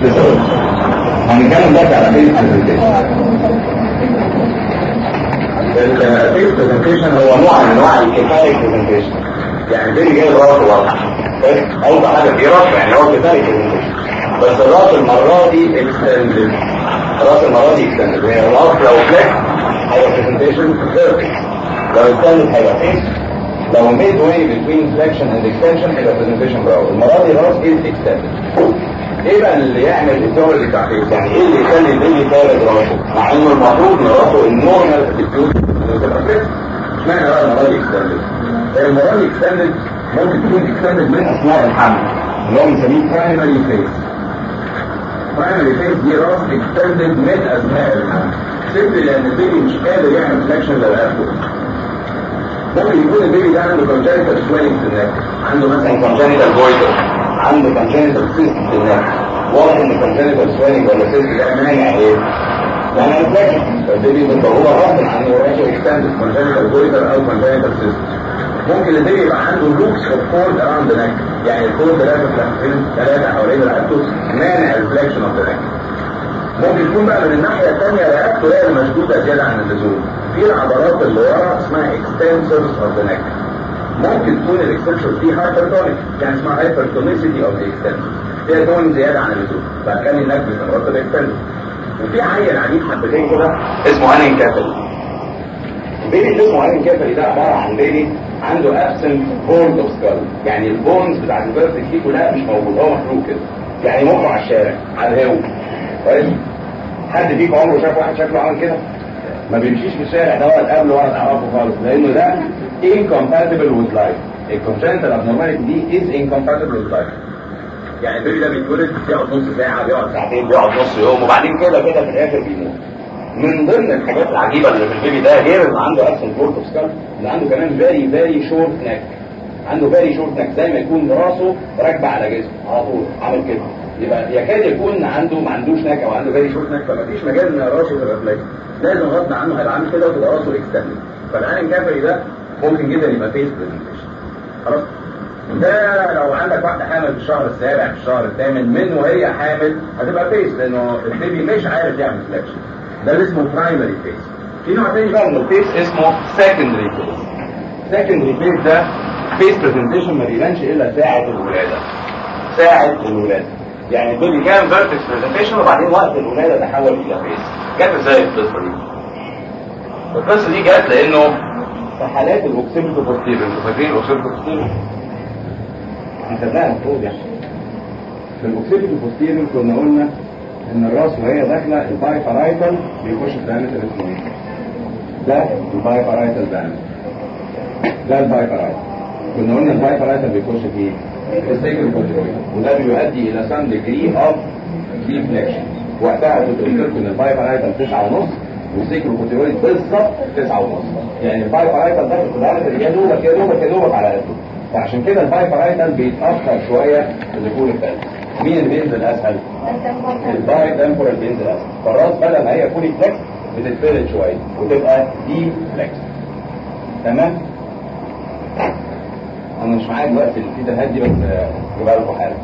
هنتكلم دلوقتي على فيس برزنتيشن الفيس برزنتيشن هو نوع من انواع الكفايه برزنتيشن يعني بيجي جاي راسه واضح اوضح حاجه في راسه يعني هو كفايه برزنتيشن بس الراس المره دي اكستندد الراس المره دي اكستندد هي الراس لو فليك هيبقى برزنتيشن فيرتيكس لو اكستندد هيبقى فيس لو ميد واي بتوين فليكشن اند اكستنشن هيبقى برزنتيشن براو المره دي الراس از اكستندد ايه بقى اللي يعمل الدور دي تحقيق يعني ايه اللي يخلي البيبي ثالث راسه مع انه المفروض ان راسه النورمال اتيتيود تبقى فليك اشمعنى بقى المره دي اكستندد المره دي اكستندد ممكن تكون اكستندد من اثناء الحمل اللي هو بنسميه برايمري فيز برايمري فيز دي راس اكستندد من اثناء الحمل سيبلي لان البيبي مش قادر يعمل فليكشن للرقبه ممكن يكون البيبي ده عنده congenital swelling في النك عنده مثلا congenital goiter عنده congenital cyst في النك واضح ان congenital swelling ولا cyst ده مانع ايه؟ يعني الفليكشن البيبي بيبقى هو غصب عنه راسه اكستندد congenital goiter او congenital cyst ممكن البيبي يبقى عنده لوكس اوف كورد اراوند ذا نك يعني الكورد ثلاثه فلكسين ثلاثه حوالين رقبته مانع الفليكشن اوف ذا نك ممكن يكون بقى من الناحيه الثانيه رقبته هي المشدوده زياده عن اللزوم في العضلات اللي ورا اسمها extensors of the neck ممكن تكون الاكستنسورز دي هايبرتونيك يعني اسمها هايبرتونيسيتي اوف ذا extensors فيها تون زياده عن اللزوم فكان النك بتنرد الاكستنسور وفي عيل عنيد حبتين كده اسمه انين كافل البيبي اللي اسمه انين كافل ده عباره عن بيبي عنده ابسنت بورد اوف سكال يعني البونز بتاعت الفيرتكس دي كلها مش موجود هو محروق كده يعني مخه على الشارع على الهوا كويس حد فيكم عمره شاف واحد شكله عامل كده ما بيمشيش في الشارع ده ولا تقابله ولا تعرفه خالص لانه ده incompatible with life الكونجنتال abnormality دي is incompatible with life يعني البيبي ده بيتولد بيقعد نص ساعه بيقعد ساعتين بيقعد نص يوم وبعدين كده كده في الاخر بيموت من ضمن الحاجات العجيبه اللي في البيبي ده غير ان عنده ابسنت بورت اوف سكال ان عنده كمان فيري فيري شورت نك عنده فيري شورت نك زي ما يكون راسه راكبه على جسمه على طول عامل كده يبقى يكاد يكون عنده ما عندوش نك او عنده فيري شورت نك فما فيش مجال ان راسه تبقى فليكس لازم غصب عنه هيبقى عامل كده وتبقى راسه اكستندد فالعين الكافري ده ممكن جدا يبقى فيس برزنتيشن خلاص ده لو عندك واحدة حامل في الشهر السابع في الشهر الثامن من وهي حامل هتبقى فيس لانه البيبي مش عارف يعمل فليكشن ده اللي اسمه برايمري فيس في نوع تاني بقى من الفيس اسمه سكندري فيس سكندري فيس ده فيس برزنتيشن ما بيبانش الا ساعة الولادة ساعة الولادة يعني البيبي كان فيرتكس برزنتيشن وبعدين وقت الولادة تحول الى فيس جت ازاي القصة دي؟ القصة دي جت لانه في حالات الاوكسيبتو بوستيريور انتوا فاكرين الاوكسيبتو بوستيريور؟ حسبناها المفروض يعني في الاوكسيبتو بوستيريور كنا قلنا ان الراس وهي داخله الباي بارايتال بيخش في دايمتر اسمه ايه؟ ده الباي بارايتال دايمتر ده الباي بارايتال كنا قلنا الباي بارايتال بيخش في ايه؟ السيكل كنترول وده بيؤدي الى سام ديجري اوف ديفليكشن وقتها كنت قلت لكم ان الباي بارايتال 9 ونص والسيكل كنترول بالظبط 9 ونص يعني الباي بارايتال ده في الدايمتر يا دوبك يا دوبك يا دوبك على قده فعشان كده الباي بارايتال بيتاخر شويه في دخول الثلج مين اللي بينزل اسهل؟ الباي تمبورال بينزل اسهل فالراس بدل ما هي فولي فليكس بتتفرد شويه وتبقى دي فليكس تمام؟ انا مش معايا دلوقتي الفيديوهات دي بس جيبها لكم حالا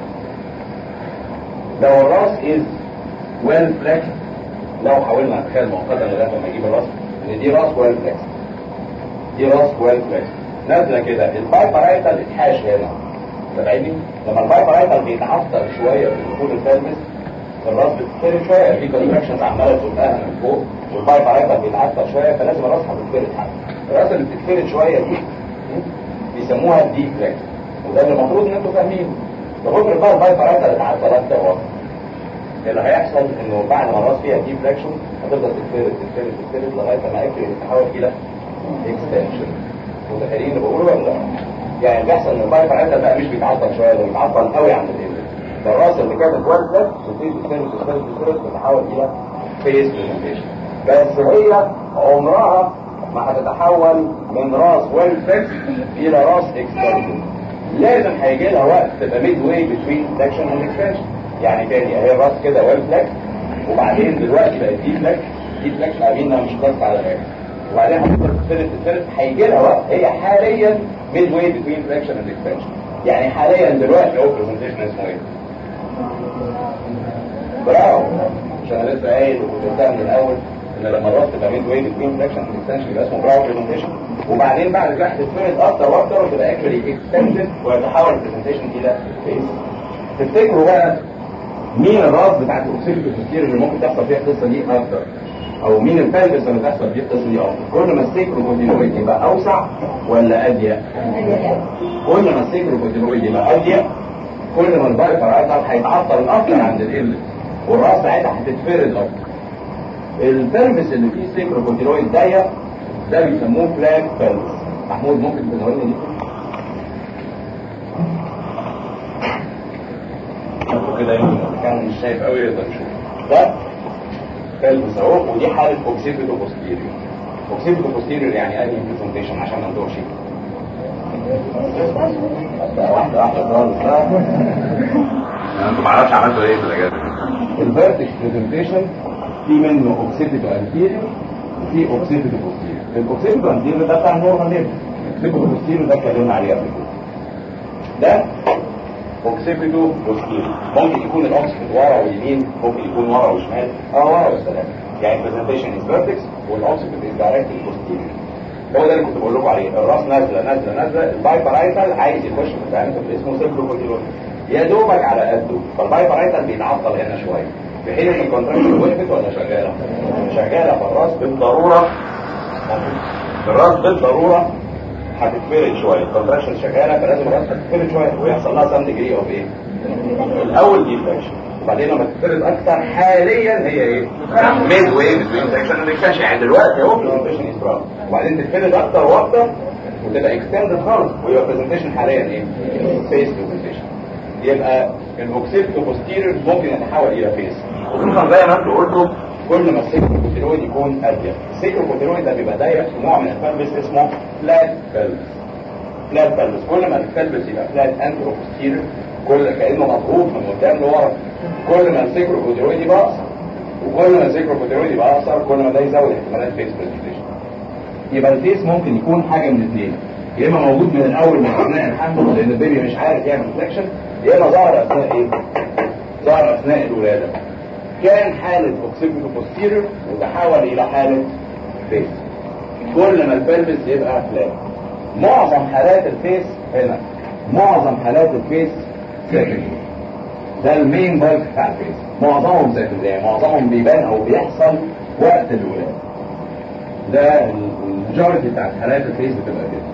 لو الراس از ويل فليكس لو حاولنا نتخيل مؤقتا لغايه لما نجيب الراس ان دي راس ويل فليكس دي راس ويل فليكس نازله كده الباي بارايتال اتحاش هنا سامعني لما الباي بارايتال بيتعثر شويه في دخول الفالبس الراس بتتفرد شويه في كونتراكشنز عماله تزقها من فوق والباي بارايتال بيتعثر شويه فلازم الراس هتتفرد حاجه الراس اللي بتتفرد شويه دي بيسموها دي فليكس وده اللي المفروض ان انتوا فاهمينه بكتر بقى الباي بارايتال اتعثرت ده اللي هيحصل انه بعد ما الراس فيها دي فليكشن هتفضل تتفرد تتفرد تتفرد لغايه ما اكل تتحول الى اكستنشن متخيلين اللي بقوله ولا لا؟ يعني اللي بيحصل ان الباي بارايتال بقى مش بيتعطل شويه ده بيتعطل قوي عند الانزل ده الراس اللي كانت والده بتبتدي تتفرد تتفرد تتفرد تتحول الى فيس برزنتيشن بس هي عمرها ما هتتحول من راس ويل فيكس الى راس اكستنشن لازم هيجي لها وقت تبقى ميد واي بتوين سكشن اند اكستنشن يعني تاني اهي الراس كده ويل فليكس وبعدين دلوقتي بقت دي فليكس دي فليكس عاملينها مش ضغط على الاخر وبعدين هتفضل تتفرد تتفرد هيجي لها وقت هي حاليا ميد واي بتوين فليكشن اند اكستنشن يعني حاليا دلوقتي هو برزنتيشن اسمه ايه؟ برافو عشان انا لسه قايل وكنت من الاول ان لما الراس تبقى ميد ويت بين فليكشن اكستنشن يبقى اسمه براو برزنتيشن وبعدين بعد كده هتتفرد اكتر واكتر وتبقى اكشولي اكستنشن ويتحول البرزنتيشن الى فيس تفتكروا بقى مين الراس بتاعت الاوكسيد الكتير اللي ممكن تحصل فيها القصه دي اكتر او مين الفالبس اللي تحصل فيه القصه دي اكتر كل ما السيكروكوتينويد يبقى اوسع ولا اضيق كل ما السيكروكوتينويد يبقى اضيق كل ما البايفر هيتعطل اكتر عند القلة والراس ساعتها هتتفرد اكتر البلبس اللي فيه سيكروكوتيرويد ضيق ده بيسموه فلاج بلبس محمود ممكن تنوريني دي كده يمكن كان مش شايف قوي يقدر يشوف ده بلبس اهو ودي حاله اوكسيبيتو بوستيريور اوكسيبيتو بوستيريور يعني ادي برزنتيشن عشان ما ندوش واحده واحده خالص انتوا ما اعرفش عملتوا ايه في الاجازه الفيرتكس برزنتيشن في منه اوكسيبيتو انتيريور وفي اوكسيبيتو بوستيريور الاوكسيبيتو انتيريور ده بتاع النورمال ليفل الاوكسيبيتو بوستيريور ده اتكلمنا عليه قبل كده ده اوكسيبيتو بوستيريور ممكن يكون الاوكسيبيت ورا ويمين ممكن يكون ورا وشمال اه ورا والسلام يعني البرزنتيشن از فيرتكس والاوكسيبيت از دايركتلي بوستيريور هو ده اللي كنت بقول لكم عليه الراس نازله نازله نازله البايبرايتال عايز يخش في الدايمتر اللي اسمه سيركلوكوتيلون يا دوبك على قده فالبايبرايتال بيتعطل هنا شويه في حين ان الكونتراكشن وقفت ولا شغاله؟ شغاله فالراس بالضروره الراس بالضروره هتتفرد شويه الكونتراكشن شغاله فلازم الراس هتتفرد شويه ويحصل لها سم ديجري اوف ايه؟ الاول ديفلكشن وبعدين لما تتفرد اكتر حاليا هي ايه؟ ميد واي بتوين سكشن اند يعني دلوقتي اهو برزنتيشن از وبعدين تتفرد اكتر واكتر وتبقى اكستندد خالص ويبقى برزنتيشن حاليا ايه؟ فيس برزنتيشن يبقى الاوكسيبتو بوستيريور ممكن يتحول الى فيس خصوصا زي ما انتوا قلتوا كل ما السيكروكوتيرويد يكون اضيق السيكروكوتيرويد ده بيبقى ضيق في نوع من الفالبس اسمه فلات فالبس فلات فالبس كل ما الفالبس يبقى فلات انترو بوستيريور كل كانه مضغوط من قدام لورا كل ما السيكروكوتيرويد يبقى اقصر وكل ما السيكروكوتيرويد يبقى اقصر كل ما ده يزود احتمالات فيس برزنتيشن يبقى الفيس ممكن يكون حاجه من الاثنين يا اما موجود من الاول من اثناء الحمل لان البيبي مش عارف يعمل فليكشن يا اما ظهر اثناء ايه؟ ظهر اثناء الولاده كان حالة اوكسيبيتو بوستيريور وتحول الى حالة فيس كل ما البلبس يبقى فلات معظم حالات الفيس هنا معظم حالات الفيس سكندري ده المين بالك بتاع الفيس معظمهم سكندري يعني معظمهم بيبان او بيحصل وقت الولاده ده الماجورتي بتاعت حالات الفيس بتبقى كده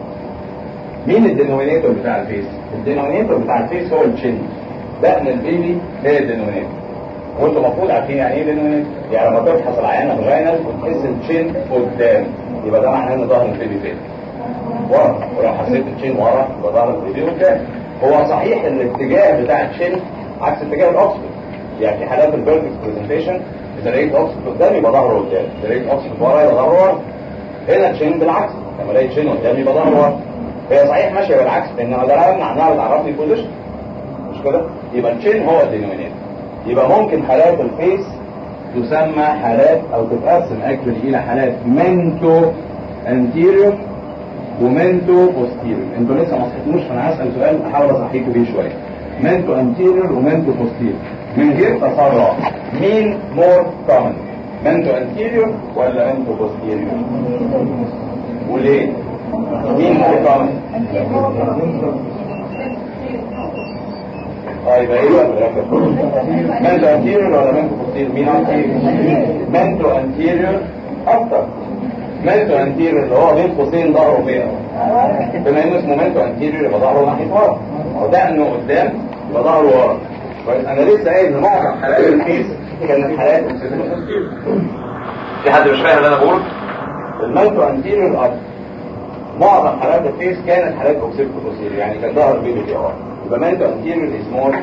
مين الدينومينيتور بتاع الفيس الدينومينيتور بتاع الفيس هو التشين دقن البيبي هي الدينومينيتور وانتوا المفروض عارفين يعني ايه دينومينيتور يعني لما تفحص العيانه الغانل وتحس التشين قدام يبقى ده معناه ان ظهر البيبي فين ورا ولو حسيت التشين ورا يبقى ظهر البيبي قدام هو صحيح ان الاتجاه بتاع التشين عكس اتجاه الاوكسفورد يعني في حالات البيرفكت برزنتيشن اذا لقيت اوكسفورد قدام يبقى ظهره قدام اذا لقيت اوكسفورد ورا يبقى ظهره ورا هنا التشين بالعكس لما الاقي تشين قدام يبقى ظهره ورا هي صحيح ماشيه بالعكس لان انا ده امنع انها تعرفني البوزيشن مش كده يبقى التشين هو الدينومينيتور يبقى ممكن حالات الفيس تسمى حالات او تتقسم اكشولي الى حالات منتو انتيريور ومنتو بوستيريور انتوا لسه ما صحيتوش فانا هسال سؤال احاول اصحيكم بيه شويه منتو انتيريور ومنتو بوستيريور من غير تسرع مين مور كومن منتو انتيريور ولا منتو بوستيريور وليه مين مور كومن طيب ايه بقى منتو انتيريور ولا منتو بوستيريور مين انتيريور منتو انتيريور اكتر منتو انتيريور اللي هو بين قوسين ظهره فين بما انه اسمه منتو انتيريور يبقى ظهره ناحيه ورا او ده انه قدام يبقى ظهره ورا كويس انا لسه قايل ان معظم حالات الكيس كانت حالات في حد مش فاهم اللي انا بقوله المنتو انتيريور اكتر معظم حالات الفيس كانت حالات اوكسيبتو بوستيريور يعني كان ظهر بيبي في ورا يبقى منتو انتيريور از مور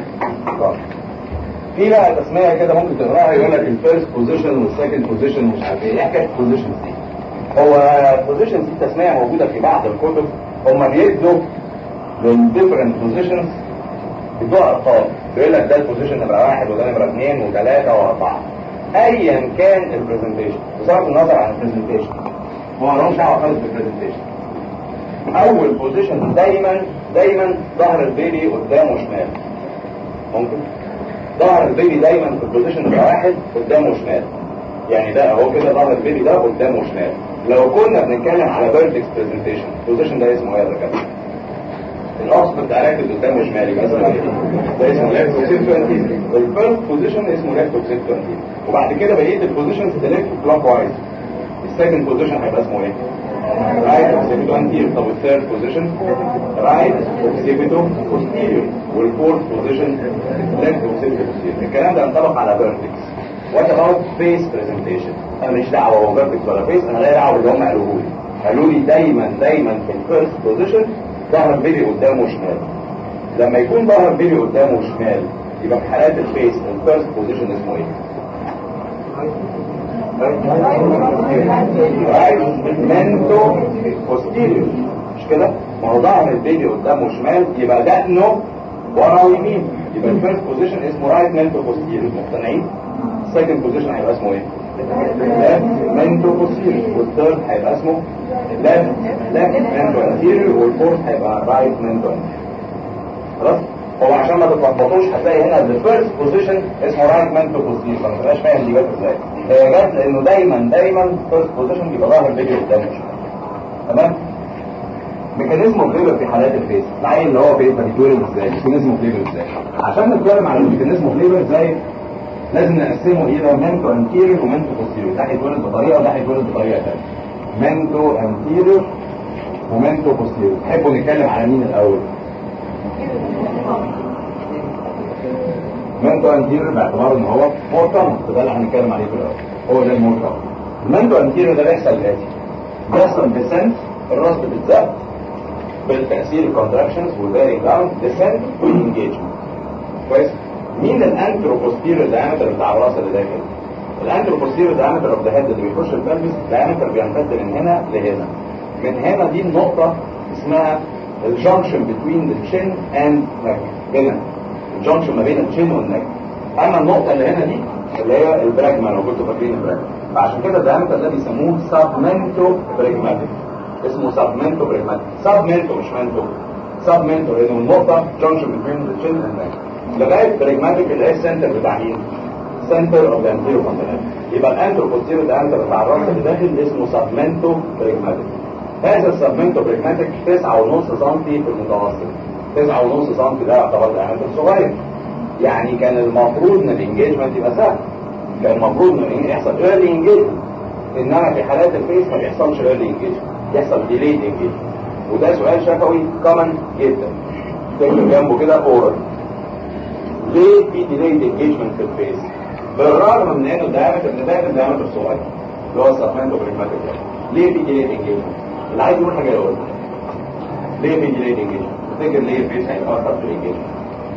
في بقى تسميه كده ممكن تقراها يقول لك الفيرست بوزيشن والسكند بوزيشن ومش عارف ايه ايه حكايه البوزيشنز دي هو البوزيشنز دي تسميه موجوده في بعض الكتب هم بيدوا للديفرنت بوزيشنز بيدوها ارقام بيقول لك ده البوزيشن نمره واحد وده نمره اثنين وثلاثه واربعه ايا كان البرزنتيشن بصرف النظر عن البرزنتيشن هو مالهمش دعوه خالص بالبرزنتيشن اول بوزيشن دايما دايما ظهر البيبي قدام وشمال ممكن ظهر البيبي دايما في البوزيشن بتاع واحد قدام وشمال يعني ده اهو كده ظهر البيبي ده قدام وشمال لو كنا بنتكلم على فيرتكس برزنتيشن البوزيشن ده اسمه ايه يا دكاتره الاوكسفورد بتاع راكب قدام وشمال يبقى اسمه ايه ده اسمه ليفت اوكسيد انتيريور الفيرست بوزيشن اسمه ليفت اوكسيد انتيريور وبعد كده بقيه البوزيشنز تلف كلوك وايز السكند بوزيشن هيبقى اسمه ايه رايت اوكسيبيتو انتيريور طب الثيرد بوزيشن رايت اوكسيبيتو بوستيريور والفورث بوزيشن ليفت اوكسيبيتو بوستيريور الكلام ده ينطبق على فيرتكس وات اباوت فيس برزنتيشن انا ماليش دعوه هو فيرتكس ولا فيس انا ليا دعوه باللي هم قالوه لي قالوا لي دايما دايما في الفيرست بوزيشن ظهر البيبي قدامه شمال لما يكون ظهر البيبي قدامه شمال يبقى في حالات الفيس الفيرست بوزيشن اسمه ايه؟ منتو بوستيريور مش كده؟ ما هو ظهر البيبي قدامه شمال يبقى دقنه ورا ويمين يبقى الفيرست بوزيشن اسمه رايت منتو بوستيريور مقتنعين؟ السكند بوزيشن هيبقى اسمه ايه؟ left منتو بوستيريور والثيرد هيبقى اسمه left left منتو انتيريور والفورث هيبقى رايت منتو خلاص؟ هو عشان ما تتلخبطوش هتلاقي هنا الفيرست بوزيشن اسمه رايت منتو بوستيريور ما تبقاش فاهم دي جت ازاي هي جت لانه دايما دايما فيرست بوزيشن بيبقى ظاهر الفيديو قدامه تمام ميكانيزم اوف ليبر في حالات الفيس العين اللي هو فيس بيتولد ازاي ميكانيزم اوف ليبر ازاي عشان نتكلم على الميكانيزم اوف ليبر ازاي لازم نقسمه الى منتو انتيريور ومنتو بوستيريور ده هيتولد بطريقه وده هيتولد بطريقه ثانيه منتو انتيريور ومنتو بوستيريور تحبوا نتكلم على مين الاول منتو انتيريور باعتبار ان هو مورتم ده اللي هنتكلم عليه في الاول هو ده المورتم المنتو انتيريور ده بيحصل الاتي بيحصل ديسنت الراس بتتزق بالتاثير الكونتراكشنز والباري داون ديسنت والانجيجمنت كويس مين الانتروبوستيريور دايمتر بتاع الراس اللي داخل الانتروبوستيريور دايمتر اوف ذا هيد اللي بيخش البلبس دايمتر بيمتد من هنا لهنا من هنا دي النقطه اسمها الجنكشن بتوين ذا تشين اند نك هنا الجنكشن ما بين التشين والنك اما النقطه اللي هنا دي اللي هي البراجما لو كنتوا فاكرين البراجما فعشان كده الدايمتر ده بيسموه سابمنتو بريجماتيك اسمه سابمنتو بريجماتيك سابمنتو مش منتو سابمنتو لانه النقطه جنكشن بتوين ذا تشين اند نك لغايه بريجماتيك اللي هي السنتر بتاع مين؟ سنتر اوف ذا انتيرو كونتيننت يبقى الانترو بوستيرو ده انتر بتاع الراس اللي داخل اسمه سابمنتو بريجماتيك هذا السابمنتو بريجماتيك 9.5 سم في المتوسط 9.5 سم ده يعتبر دايمتر صغير يعني كان المفروض ان الانجيجمنت يبقى سهل كان المفروض ان يحصل ايرلي انجيجمنت انما في حالات الفيس ما بيحصلش ايرلي انجيجمنت يحصل ديليد انجيجمنت وده سؤال شفوي كومن جدا تكتب جنبه كده اورال ليه في ديليد انجيجمنت في الفيس بالرغم من انه الدايمتر اللي داخل دايمتر صغير اللي هو السبمنتو بريجماتيك ليه في ديليد انجيجمنت اللي عايز يقول حاجه يقول ليه في ديليد انجيجمنت تفتكر ليه الفيس هيتاثر في الانجيجمنت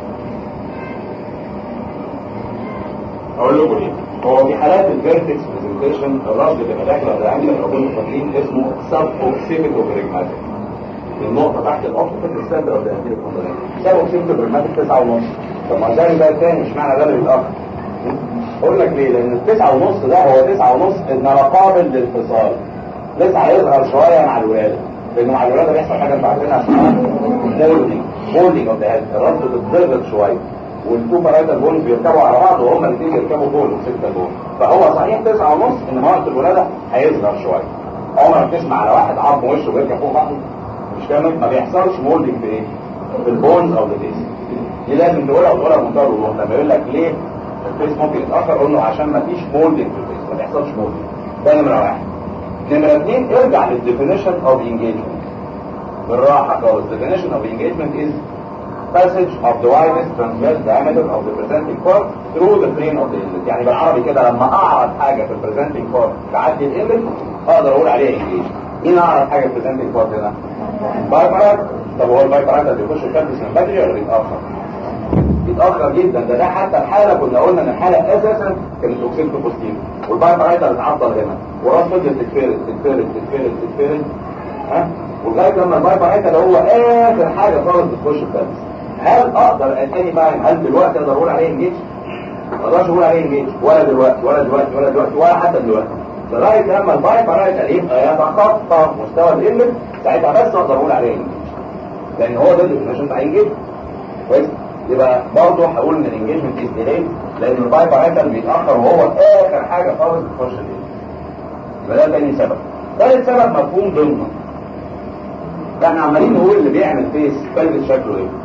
اقول لكم ليه هو في حالات الفيرتكس برزنتيشن الراس بتبقى داخله دايمتر لو كنتوا فاكرين اسمه سب اوكسيبيتو بريجماتيك النقطه تحت الاوكسيبيت السنتر اوف ذا انتيريور كوندريت سب اوكسيبيتو بريجماتيك 9 ونص طب ما ده ده تاني اشمعنى ده اللي بيتاخر اقول لك ليه لان التسعة ونص ده هو تسعة ونص انما قابل للانفصال لسه هيظهر شوية مع الولادة لانه مع الولادة بيحصل حاجة انتوا عارفينها اسمها مولدنج مولدنج اوف ذا الراس بتتضغط شوية والتو بارايتال بونز بيركبوا على بعض وهما الاثنين بيركبوا بول وستة بول فهو صحيح تسعة ونص انما وقت الولادة هيظهر شوية عمرك تسمع على واحد عظم وشه بيركب فوق بعضه مش كامل ما بيحصلش مولدنج في ايه؟ في البونز او الفيس دي لازم تقولها وتقولها بمنتهى الوضوح لما يقول لك ليه الفيس ممكن يتاخر قول له عشان ما فيش مولدنج في الفيس ما بيحصلش مولدنج ده نمره واحد نمره اثنين ارجع للديفينيشن اوف انجيجمنت بالراحه خالص definition of engagement is passage of the widest transverse diameter of the presenting part through the plane of the inlet يعني بالعربي كده لما اعرض حاجه في البريزنتنج بارت تعدي الانلت اقدر اقول عليها انجيج مين اعرض حاجه في البريزنتنج بارت هنا؟ بايبرات طب هو البايبرات ده بيخش الكابس من بدري ولا بيتاخر؟ بيتاخر جدا ده ده حتى الحاله كنا قلنا ان الحاله اساسا كانت اوكسيد بوستيريور والبايبرات اتعطل هنا وراس فضلت تتفرد تتفرد تتفرد تتفرد ها ولغايه لما البايبرات اللي هو اخر حاجه خالص بتخش الكابس هل اقدر اتاني بقى هل دلوقتي اقدر اقول عليه انجيج؟ ما اقدرش اقول عليه انجيج ولا دلوقتي ولا دلوقتي ولا دلوقتي ولا حتى دلوقتي لغايه لما البايبرات يبقى يتخطى مستوى الانلت ساعتها بس اقدر اقول عليه انجيج لان هو ده الديفينيشن بتاع انجيج كويس يبقى برضه هقول ان الانجيجمنت از ديليد لان الباي بارنتال بيتاخر وهو اخر حاجه خالص بتخش الايه يبقى ده تاني سبب ثالث سبب مفهوم ضمن احنا عمالين نقول اللي بيعمل فيس بلبس شكله ايه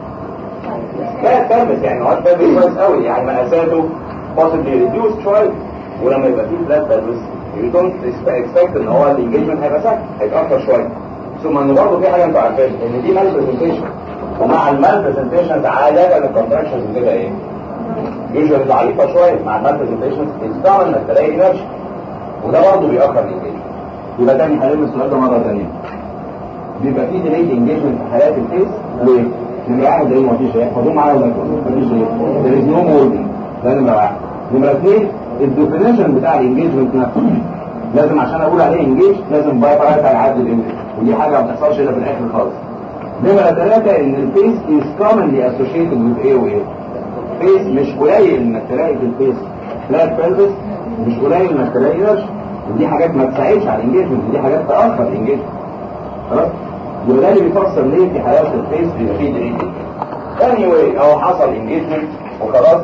لا تلبس يعني هو بلبس كويس قوي يعني مقاساته possibly reduced شويه ولما يبقى فيه فلات بلبس you don't expect ان هو الانجيجمنت هيبقى سهل هيتاخر شويه ثم ان برضه في حاجه انتوا عارفينها ان دي مال برزنتيشن ومع المال برزنتيشنز عاده الكونتراكشنز بتبقى ايه؟ يوجوالي ضعيفه شويه مع المال برزنتيشنز انت انك تلاقي انرجي وده برضه بيأخر الانجيجمنت يبقى تاني هنلم السؤال ده مره ثانيه بيبقى فيه ديليد انجيجمنت في حالات الفيس ليه؟ نمرة واحد زي ما مفيش ايه خدوه معايا ولا مفيش ايه there is no molding ده نمرة واحد نمرة اثنين الديفينيشن بتاع الانجيجمنت نفسه لازم عشان اقول عليه انجيج لازم باي باي على عدد الانجيج ودي حاجة ما بتحصلش الا في الاخر خالص نمرة ثلاثة ان الفيس is commonly associated with ايه وايه فيس مش قليل انك تلاقي في الفيس فلات بلبس مش قليل انك تلاقي قرش ودي حاجات ما تساعدش على الانجيجمنت دي حاجات تأخر الانجيجمنت خلاص يبقى ده اللي بيفسر ليه في حالات الفيس بيبقى فيه ديليت اني واي اهو حصل انجيجمنت وخلاص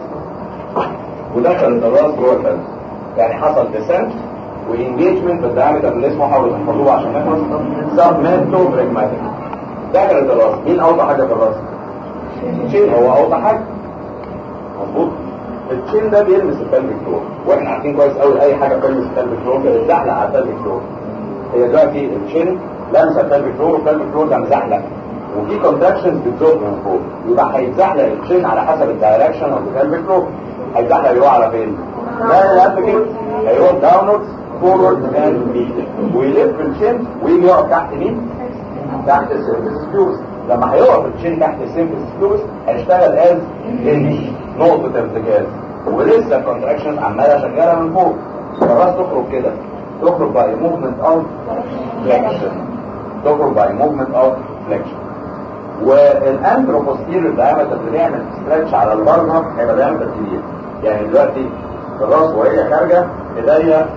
ودخل الراس جوه الفلس يعني حصل ديسنت وانجيجمنت بالدايمتر اللي اسمه حاولوا تحفظوه عشان نخلص سبمنتو بريجماتيك دخلت الراس مين اوطى حاجه في الراس؟ التشين هو اوطى حاجه مظبوط التشين ده بيلمس البلفيك فلور واحنا عارفين كويس قوي اي حاجه بتلمس البلفيك فلور بتزحلق على البلفيك فلور هي دلوقتي التشين لمسه البلفيك فلور والبلفيك فلور ده مزحلق وفي كونتراكشنز بتزق من فوق يبقى هيتزحلق التشين على حسب الدايركشن اوف البلفيك فلور هيتزحلق يروح على فين؟ لا لا كده هيروح داونوردز فورورد اند بيت ويلف التشين ويجي يقف تحت مين؟ تحت السيرفيس فيوز لما هيقف التشين تحت السيرفيس فيوز هيشتغل از انش نقطة ارتكاز ولسه الكونتراكشن عمالة شغالة من فوق فالراس تخرج كده تخرج باي موفمنت اوف فليكشن تخرج باي موفمنت اوف فليكشن والانتروبوستيريور دايمتر اللي بيعمل ستريتش على البرنر هيبقى دايمتر كبير يعني دلوقتي الراس وهي خارجه ايديا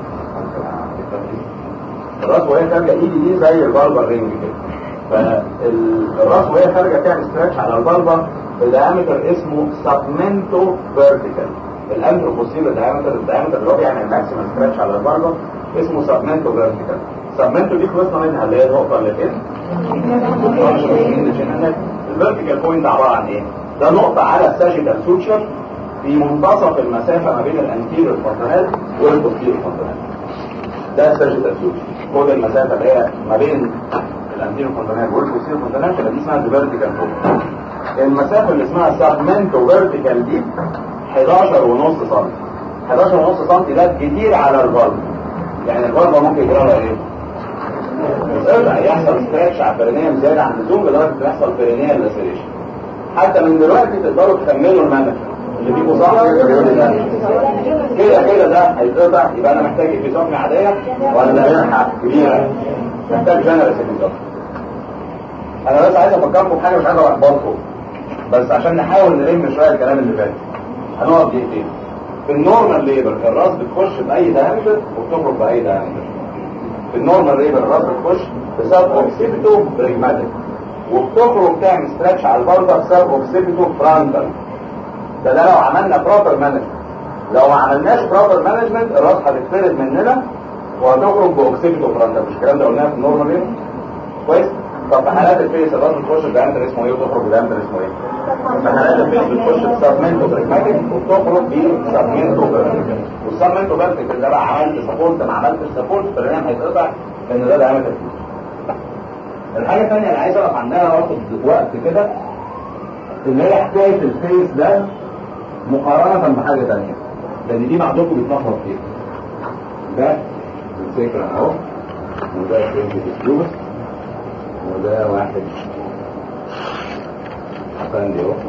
الراس وهي خارجه ايدي دي زي البلبر رينج كده فالراس وهي خارجه تعمل ستريتش على البلبر بدايمتر اسمه سبمنتو فيرتيكال الانتروبوستيريور دايمتر الدايمتر اللي هو بيعمل ماكسيمم ستريتش على البلبر اسمه سبمنتو فيرتيكال سبمنتو دي خلصنا منها اللي هي النقطه اللي فين الفيرتيكال بوينت عباره عن ايه ده نقطه على الساجيتال سوتشر في منتصف المسافه ما بين الانتيريور فونتانيل والبوستيريور فونتانيل ده الساجيتال سوتشر خد المسافه اللي هي ما بين الانتيريور فونتانيل والبوستيريور فونتانيل تبقى دي اسمها الفيرتيكال بوينت المسافه اللي اسمها سبمنتو فيرتيكال دي 11 ونص سم 11 ونص سم ده كتير على البلب يعني البلبه ممكن يجرى لها ايه؟ يبقى يحصل ستريتش على البرينيوم زياده عن اللزوم لدرجه ان يحصل برينيال لاسيريشن حتى من دلوقتي تقدروا تكملوا المنهج اللي فيه صح كده كده ده هيتقطع يبقى انا محتاج ابيزومي عاديه ولا جنحه كبيره محتاج جنرال ابيزومي انا بس عايز افكركم بحاجه مش عايز احبطكم بس عشان نحاول نلم شويه الكلام اللي فات هنقعد دقيقتين في النورمال ليبر الراس بتخش باي دايمتر وبتخرج باي دايمتر في النورمال ليبر الراس بتخش بسبب اوكسيبيتو بريجماتيك وبتخرج تعمل ستريتش على البلبة بسبب اوكسيبيتو فرانتال ده ده لو عملنا بروبر مانجمنت لو ما عملناش بروبر مانجمنت الراس هتتفرد مننا وهتخرج باوكسيبيتو فرانتال مش الكلام ده قلناه في النورمال ليبر كويس طب في حالات الفيس الراس بتخش بدايمتر اسمه ايه وتخرج بدايمتر اسمه ايه في حالات الفيس بتخش بسبمنتو بريجماتيك وبتخرج بسبمنتو فيرتيكال والسبمنتو فيرتيكال ده بقى عملت سبورت ما عملتش سبورت البرنامج هيتقطع لان ده دايمتر الحاجه الثانيه اللي عايز اقف عندها واخد وقت كده اللي هي حكايه الفيس ده مقارنه بحاجه ثانيه لان دي بعضكم بيتلخبط فيها ده الفكره اهو وده فرنج الفلوس وده واحد افندي اهو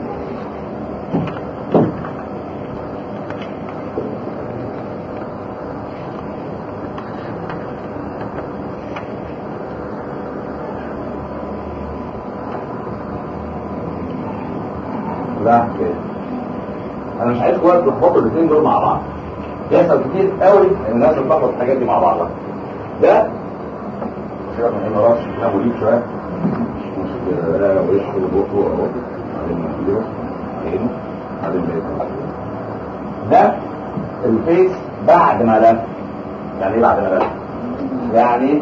لا كده انا مش عايز وقت تلخبطوا الاثنين دول مع بعض بيحصل كتير قوي ان الناس بتلخبط الحاجات دي مع بعضها ده سيبك من انه راسي كلامه ليك شويه مش كده وشه وبقه اهو بعدين نجيبه فين بعدين بقيت ده الفيس بعد ما لف يعني ايه بعد ما لف يعني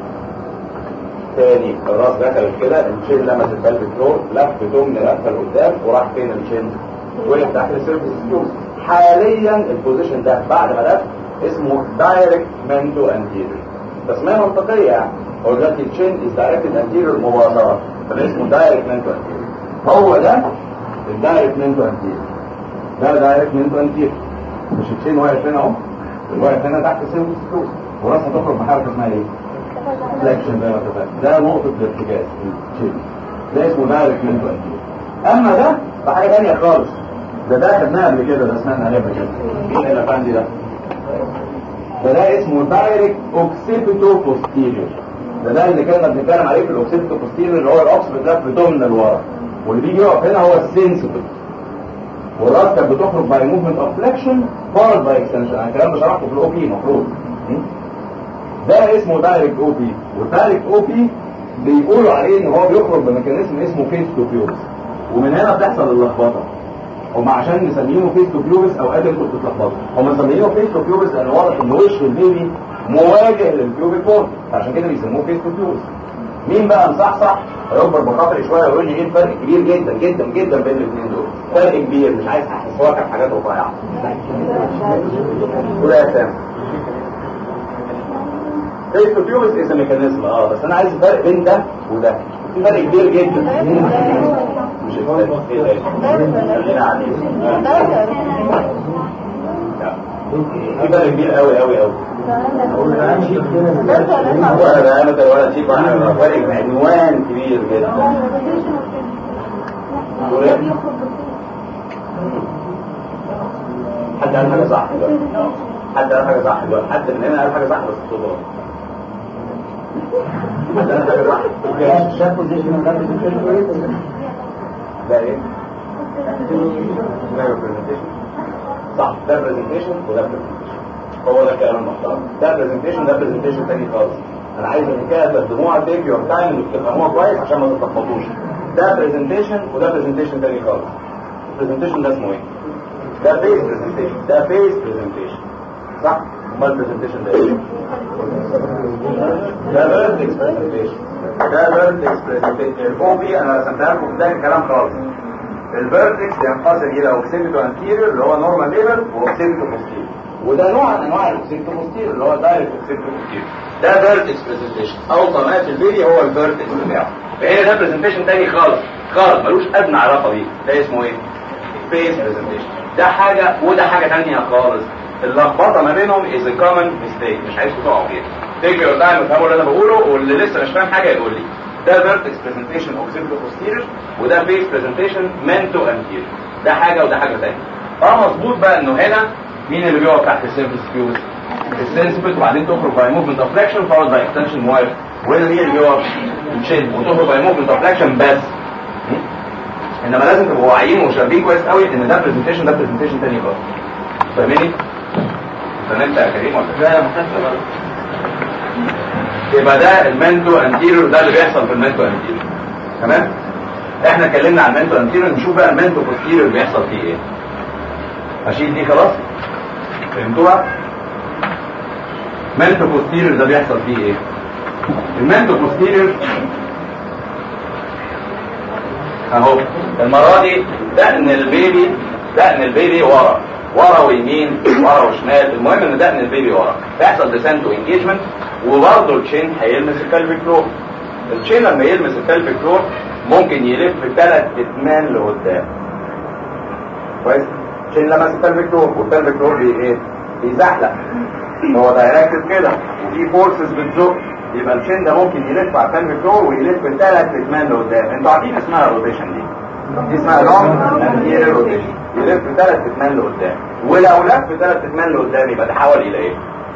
تاني الراس دخلت كده الشين لمس البلب فلور لف ضمن لفه لقدام وراح فين الشين وقف تحت السيرفس سكيوز حاليا البوزيشن ده بعد ما لف اسمه دايركت منتو انتيريور تسمية منطقية يعني هو دلوقتي الشين از دايركت انتيريور مباشرة فده اسمه دايركت منتو انتيريور هو ده الدايركت منتو انتيريور ده دايركت منتو انتيريور مش الشين واقف هنا اهو واقف هنا تحت السيرفس سكيوز وراسها تخرج بحركة اسمها ايه؟ فليكشن زي ما اتفقنا ده نقطة الارتكاز الشين ده اسمه دايركت منتو انتيريور اما ده ده حاجة تانية خالص ده ده خدناه قبل كده ده سمعنا عليه قبل كده مين الافندي ده؟ ده ده اسمه دايركت اوكسيبيتو بوستيريور ده ده اللي كنا بنتكلم عليه في الاوكسيبيتو بوستيريور اللي هو الاوكس بتلف ضمن الورا واللي بيجي يقف هنا هو السنسيتيف والراس كانت بتخرج باي موفمنت اوف فليكشن فورد باي اكستنشن انا الكلام ده شرحته في الاو بي المفروض ده اسمه دايركت او بي والدايركت او بي بيقولوا عليه ان هو بيخرج بميكانيزم اسمه فيس تو بيوبس ومن هنا بتحصل اللخبطه هم عشان مسمينه فيس تو بيوبس اوقات انتوا بتتلخبطوا هم مسمينه فيس تو بيوبس لان واضح ان وش البيبي مواجه للبيوبيك بورد عشان كده بيسموه فيس تو بيوبس مين بقى مصحصح هيكبر بخاطري شويه ويقول لي ايه الفرق كبير جدا جدا جدا بين الاثنين دول فرق كبير مش عايز احس هو كان حاجات رفيعه قول يا سام فيس تو بيوبس از ميكانيزم اه بس انا عايز الفرق بين ده وده في فرق كبير جدا مش الفرق خلينا عليه في فرق كبير قوي قوي قوي ولا ده ولا شيء فرق عنوان كبير جدا حد قال حاجه صح دلوقتي حد قال حاجه صح دلوقتي حد من هنا قال حاجه صح بس الصوت غلط حد قال حاجه صح ده ايه؟ ده representation. صح ده برزنتيشن وده برزنتيشن هو ده الكلام المحترم ده برزنتيشن ده برزنتيشن تاني خالص انا عايز الحكايه تقدموها تيك يور تايم انكم تفهموها كويس عشان ما تتلخبطوش ده برزنتيشن وده برزنتيشن تاني خالص البرزنتيشن ده اسمه ايه؟ ده فيس برزنتيشن ده فيس برزنتيشن صح؟ امال البرزنتيشن ده ايه؟ ده فيرتكس برزنتيشن ده فيرتكس برزنتيشن الاو بي انا رسمتها لكم في بدايه الكلام خالص الفيرتكس ينقسم الى اوكسيدو انتيريور اللي هو نورمال ليفل واوكسيدو بوستيريور وده نوع من انواع الاوكسيدو بوستيريور اللي هو دايركت اوكسيدو بوستيريور ده فيرتكس برزنتيشن اوطى ما في الفيديو هو الفيرتكس بتاعه فهي ده برزنتيشن تاني خالص خالص ملوش ادنى علاقه بيه ده اسمه ايه؟ فيس برزنتيشن ده حاجه وده حاجه ثانيه خالص اللخبطه ما بينهم از كومن ميستيك مش عايزكم تقعوا فيها تيجي يور تايم تفهموا اللي انا بقوله واللي لسه مش فاهم حاجه يقول لي ده فيرتكس برزنتيشن اوكسيدو بوستيريور وده فيس برزنتيشن منتو انتيريور ده حاجه وده حاجه ثانيه اه مظبوط بقى انه هنا مين اللي بيقف تحت السيرفس فيوز السنسبت وبعدين تخرج باي موفمنت اوف فليكشن فورد باي اكستنشن واير واللي هي اللي بيقف الشين وتخرج باي موفمنت اوف فليكشن بس انما لازم تبقوا واعيين وشاربين كويس قوي ان ده برزنتيشن ده برزنتيشن تاني خالص فاهمني؟ فهمت يا كريم ولا لا لا يبقى ده المنتو انتيريور ده اللي بيحصل في المنتو انتيريور تمام احنا اتكلمنا عن المنتو انتيريور نشوف بقى المنتو بوستيريور بيحصل فيه ايه اشيل دي خلاص فهمتوها منتو بوستيريور ده بيحصل فيه ايه المنتو بوستيريور اهو المره دي دقن البيبي دقن البيبي ورا ورا ويمين ورا وشمال المهم ان دقن البيبي ورا يحصل ديسنت وانجيجمنت وبرضه التشين هيلمس الكلب فلور التشين لما يلمس الكلب فلور ممكن يلف ثلاث اتمان لقدام كويس التشين لمس الكلب فلور والكلب فلور بي ايه بيزحلق هو دايركتد كده وفي فورسز بتزق يبقى التشين ده ممكن يلف على الكلب فلور ويلف ثلاث اتمان لقدام انتوا عارفين اسمها الروتيشن دي دي اسمها لونج انتيريور روتيشن يلف ثلاث اتمان لقدام ولو لف ثلاث اتمان لقدام يبقى تحول الى ايه؟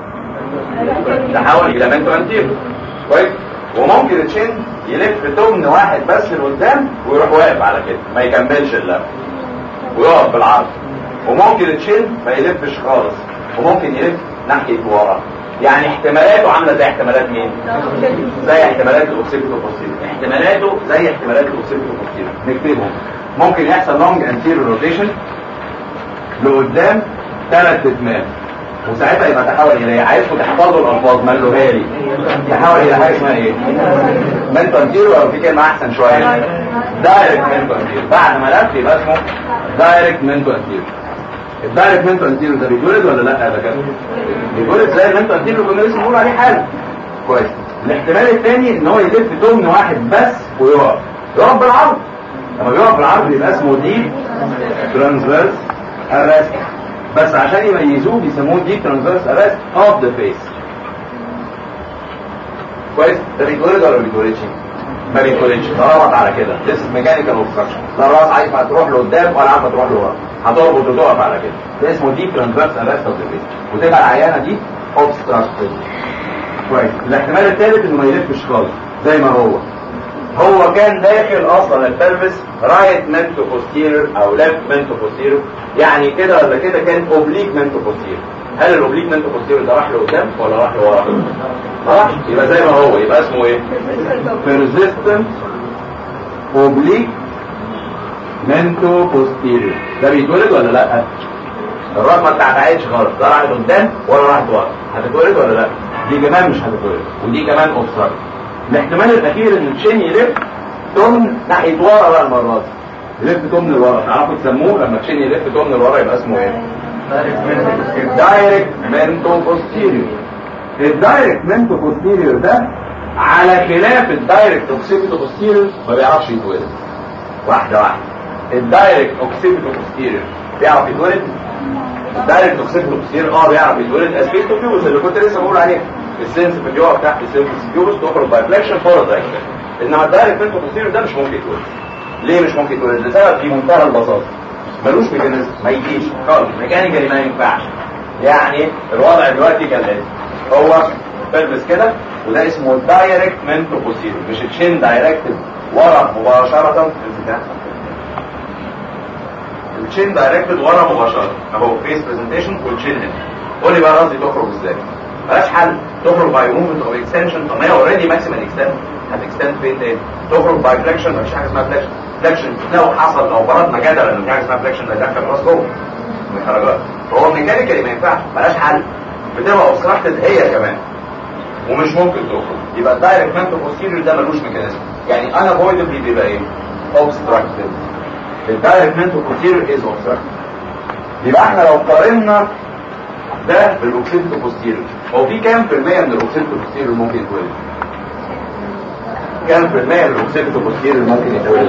تحول الى منتو انتيريور كويس وممكن التشين يلف تمن واحد بس لقدام ويروح واقف على كده ما يكملش اللف ويقف بالعرض وممكن التشين ما يلفش خالص وممكن يلف ناحيه ورا يعني احتمالاته عامله زي احتمالات مين؟ زي احتمالات الاوكسيبتو بوستيريور احتمالاته زي احتمالات الاوكسيبتو بوستيريور نكتبهم ممكن يحصل لونج انتيريور روتيشن لقدام ثلاث اتمام وساعتها يبقى تحول الى ايه عايزكم تحفظوا الالفاظ ملوها لي تحول الى حاجه اسمها ايه منتو انتيريور او في كلمه احسن شويه دايركت منتو انتيريور بعد ما لف يبقى اسمه دايركت منتو انتيريور الدايركت منتو انتيريور ده بيتولد ولا لا يا دكاتره بيتولد زي المنتو انتيريور كنا لسه بنقول عليه حاله كويس الاحتمال الثاني ان هو يلف تمن واحد بس ويقف يقف بالعرض لما بيقف بالعرض يبقى اسمه ديب ترانسفيرس ارست بس عشان يميزوه بيسموه ديب ترانسفيرس ارست اوف ذا فيس كويس ده بيتولد ولا ما بيتولدش؟ ما بيتولدش ده ربط على كده لسه ميكانيكال اوبستراكشن لا الراس عارفه تروح لقدام ولا عارفه تروح لورا هتربط وتقف على كده ده اسمه ديب ترانسفيرس ارست اوف ذا فيس وتبقى العيانه دي اوبستراكتد كويس الاحتمال الثالث انه ما يلفش خالص زي ما هو هو كان داخل اصلا البلفس رايت منتو بوستيرور او ليفت منتو بوستيرور يعني كده ولا كده كان اوبليك منتو بوستيرور هل الاوبليك منتو بوستيرور ده راح لقدام ولا راح لورا؟ ما راحش يبقى زي ما هو يبقى اسمه ايه؟ persistent oblique منتو بوستيرور ده بيتولد ولا لا؟ الرقم ما بتاعتهاش خالص لا راحت قدام ولا راحت ورا هتتولد ولا لا؟ دي كمان مش هتتولد ودي كمان اوبستراكت الاحتمال الاخير ان التشين يلف تمن ناحيه ورا بقى المره دي يلف تمن لورا تعرفوا تسموه لما التشين يلف تمن لورا يبقى اسمه ايه؟ الدايركت منتو بوستيريور الدايركت منتو بوستيريور ده على خلاف الدايركت اوكسيبيتو بوستيريور ما بيعرفش يتولد واحده واحده الدايركت اوكسيبيتو بوستيريور بيعرف يتولد الدايركت اوكسيبيتو بوستيريور اه بيعرف يتولد اسبيتو فيوز اللي كنت لسه بقول عليه السنس في الجوع تحت السنس فيوز تخرج باي فليكشن فور دايركت انما الدايركت منتو بوستيريور ده مش ممكن يتولد ليه مش ممكن يتولد لسبب في منتهى البساطه ملوش ميكانيزم ما يجيش خالص ميكانيكالي ما ينفعش يعني الوضع دلوقتي كالاتي هو بلبس كده وده اسمه دايركت منتو بوستيريور مش تشين دايركتد ورا مباشره التشين دايركتد ورا مباشره اهو فيس برزنتيشن والتشين هنا قول لي بقى راسي تخرج ازاي ملهاش حل تخرج باي موفمنت او اكستنشن طب ما هي اوريدي ماكسيمال اكستند هتكستند فين تاني تخرج باي فليكشن مفيش حاجه اسمها فليكشن فليكشن لو حصل لو فرضنا جدلا ان في حاجه اسمها فليكشن هيدخل الراس جوه من الحركات فهو ميكانيكالي ما ينفعش ملهاش حل بتبقى اوبستراكتد هي كمان ومش ممكن تخرج يبقى الدايركت منتو بوستيريور ده ملوش ميكانيزم يعني انا افويدبلي بيبقى ايه اوبستراكتد الدايركت منتو بوستيريور از اوبستراكتد يبقى احنا لو قارنا ده بالاوكسيدو بوستيريور هو في كام في المية من الاوكسيدو بوستيريور ممكن يتولد كام في المية من الاوكسيدو بوستيريور ممكن يتولد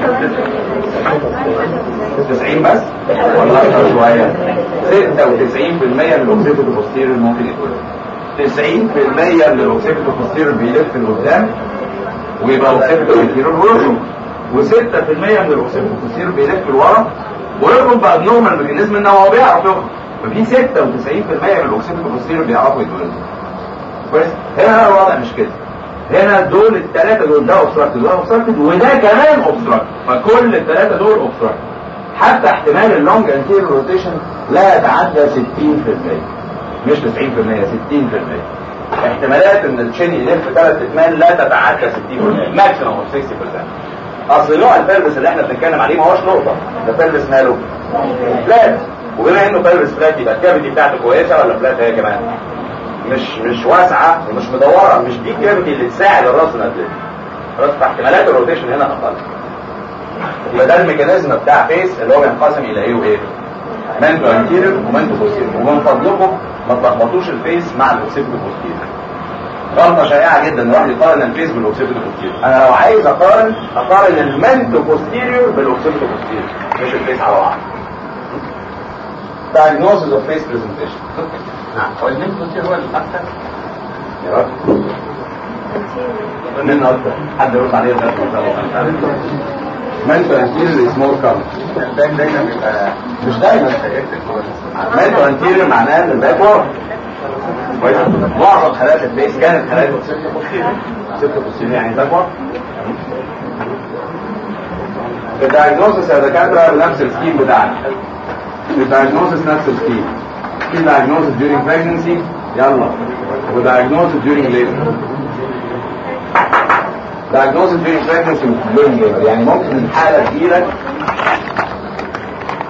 90 بس ولا اكتر شوية 96% من الاوكسيدو بوستيريور ممكن يتولد 90% من الاوكسيدو بوستيريور بيلف لقدام ويبقى اوكسيدو بوستيريور ويخرج و6% من الاوكسيدو بوستيريور بيلف لورا ويخرج بقى بنورمال ميكانيزم ان هو بيعرف يخرج ففي 96% من الاوكسيدو بوستيريور بيعرفوا يتولدوا كويس هنا الوضع مش كده هنا دول الثلاثه دول ده اوبستراكتد وده اوبستراكتد وده كمان اوبستراكتد فكل الثلاثه دول اوبستراكتد حتى احتمال اللونج انتيريور روتيشن لا يتعدى 60% مش 90% 60% احتمالات ان التشين يلف ثلاث اتمال لا تتعدى 60% ماكسيموم اوف 60% اصل نوع البلبس اللي احنا بنتكلم عليه ما هوش نقطه ده بلبس ماله فلات وبما انه بلبس فلات يبقى الكافيتي بتاعته كويسه ولا فلات هي كمان مش مش واسعه ومش مدوره مش دي الكافيتي اللي تساعد الراس انها تلف خلاص فاحتمالات الروتيشن هنا اقل يبقى ده الميكانيزم بتاع فيس اللي هو بينقسم الى ايه وايه منتو انتيريور ومنتو بوستيريور ومن فضلكم ما تلخبطوش الفيس مع الاوكسيبتو بوستيريور غلطه شائعه جدا ان الواحد يقارن الفيس بالاوكسيبتو بوستيريور انا لو عايز اقارن اقارن المنتو بوستيريور بالاوكسيبتو بوستيريور مش الفيس على بعض diagnosis of face presentation نعم هو المنتو بوستيريور هو الاكثر يا رب من اكتر حد يرد عليه ده منتو انتيريور is more common الباك دايما بيبقى مش دايما منتو انتيريور معناه ان الباك ورا كويس معظم حالات الفيس كانت حالات ست بوستيريور ست بوستيريور يعني باك ورا الدايجنوستس يا دكاتره بنفس السكيم بتاعنا الدايجنوستس نفس السكيم في diagnosis during pregnancy يلا ودايجنوستس during labor diagnosis during pregnancy during labor يعني ممكن الحالة تجيلك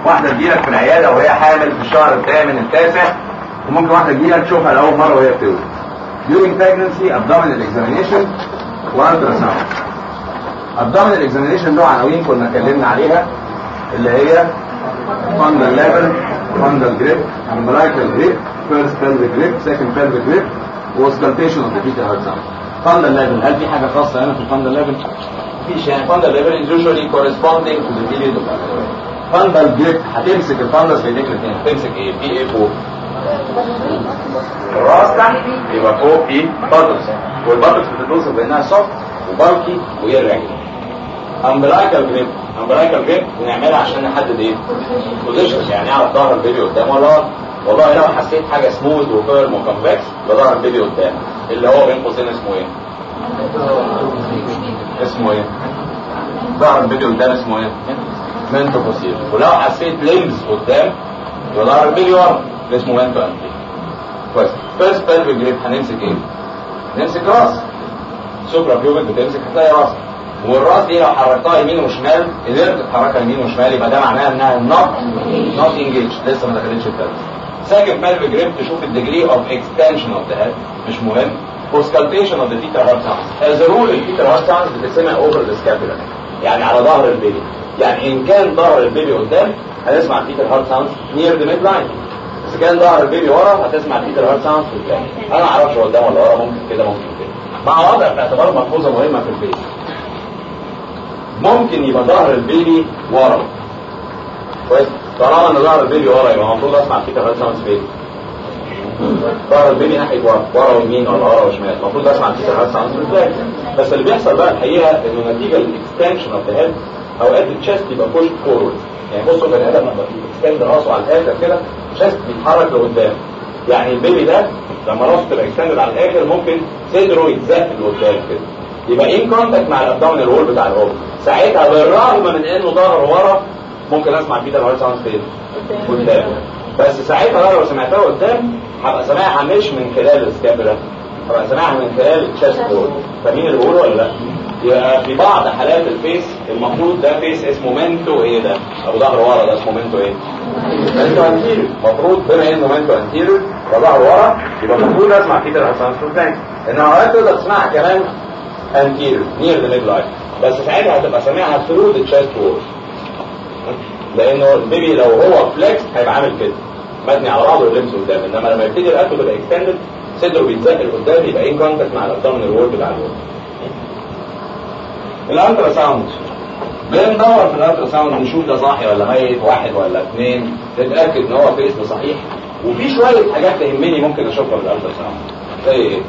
واحده تجيلك في العياده وهي حامل في الشهر الثامن التاسع وممكن واحده تجيلك تشوفها لاول مره وهي بتولد during pregnancy abdominal examination والتراساوند abdominal examination له عناوين كنا اتكلمنا عليها اللي هي fundal level fundal grip umbilical grip first pelvic grip second pelvic grip وsculptation of the fetal heart sound fundal level هل في حاجه خاصه هنا في الفندل level؟ مفيش يعني fundal level is usually corresponding to the period of fundal grip هتمسك الفندس بايديك الاثنين هتمسك ايه؟ في ايه فوق؟ الراس تحت يبقى فوق في بطرس والبطرس بتتوصف بانها سوفت وبالكي ويرجع امبلايكال جريب امبلايكال جريب بنعملها عشان نحدد ايه بوزيشنز يعني اعرف ظهر البيبي قدام ولا ورا والله لو حسيت حاجه سموث وفيرم وكونفكس يبقى ظهر البيبي قدام اللي هو بين قوسين اسمه ايه اسمه ايه ظهر البيبي قدام اسمه ايه منتو بوسير ولو حسيت ليمز قدام يبقى ظهر البيبي ورا اللي اسمه منتو انتي كويس فيرست بيلفيك جريب هنمسك ايه نمسك راس سوبرا بيوبك بتمسك هتلاقي راس والراس دي لو حركتها يمين وشمال قدرت تحركها يمين وشمال يبقى ده معناه انها نوت نوت انجيج لسه ما دخلتش الثالث سكند بيلفيك جريب تشوف الديجري اوف اكستنشن اوف ذا هيد مش مهم وسكالتيشن اوف ذا فيتال هارت ساوندز از رول الفيتال هارت ساوندز بتتسمع اوفر ذا سكابولا يعني على ظهر البيبي يعني ان كان ظهر البيبي قدام هنسمع الفيتال هارت ساوندز نير ذا ميد لاين اذا كان ظهر البيبي ورا هتسمع الفيتال هارت ساوندز قدام انا ما اعرفش قدام ولا ورا ممكن كده ممكن كده مع وضع في اعتبار ملحوظه مهمه في البيبي ممكن يبقى ظهر البيبي ورا كويس طالما ان ظهر البيبي ورا يبقى المفروض اسمع الفيتال هارت ساوندز فين ظهر البيبي ناحيه ورا ورا ويمين ولا ورا وشمال المفروض اسمع الفيتال هارت ساوندز ريفلكس بس اللي بيحصل بقى الحقيقه انه نتيجه الاكستنشن اوف ذا هيد اوقات التشست يبقى بوش فورورد يعني بصوا بني ادم لما بيكستند راسه على الاخر كده الشست بيتحرك لقدام يعني البيبي ده لما راسه تبقى اكستندد على الاخر ممكن صدره يتزق لقدام كده يبقى ان كونتاكت مع الابدومينال وول بتاع الام ساعتها بالرغم من انه ظهر ورا ممكن اسمع فيه الهارت ساوند فين قدام بس ساعتها بقى لو سمعتها قدام هبقى سامعها مش من خلال السكابولا هبقى سامعها من خلال التشست وول فاهمين اللي بقوله ولا لا؟ يبقى في بعض حالات الفيس المفروض ده فيس اسمه منتو ايه ده ابو ظهر ورا ده اسمه منتو ايه منتو انتيريور المفروض بما انه منتو انتيريور وظهر ورا يبقى المفروض اسمع فيه الهارت ساوند قدام انما اوقات تقدر تسمعها كمان anterior near the midline بس ساعتها هتبقى سامعها through the chest wall لانه البيبي لو هو فليكس هيبقى عامل كده مبني على بعضه واللمس قدام انما لما يبتدي الرقبه تبقى اكستندد صدره بيتزق لقدام يبقى ان كونتاكت مع الابدومينال وول بتاع الوول الالترا ساوند بندور في الالترا ساوند نشوف ده صاحي ولا ميت واحد ولا اثنين نتاكد ان هو في اسم صحيح وفي شويه حاجات تهمني ممكن اشوفها في الالترا ساوند زي ايه؟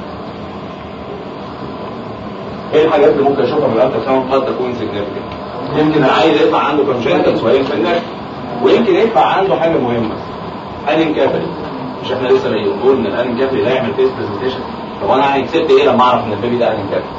ايه الحاجات اللي ممكن اشوفها من الالترا ساوند قد تكون سيجنفكت يمكن العيل يطلع عنده كونجنتال سوالين في النك ويمكن يطلع عنده حاجه مهمه انين كافري مش احنا لسه بنقول ان الانين كافري ده يعمل فيس برزنتيشن طب انا هيكسبت ايه لما اعرف ان البيبي ده انين كافري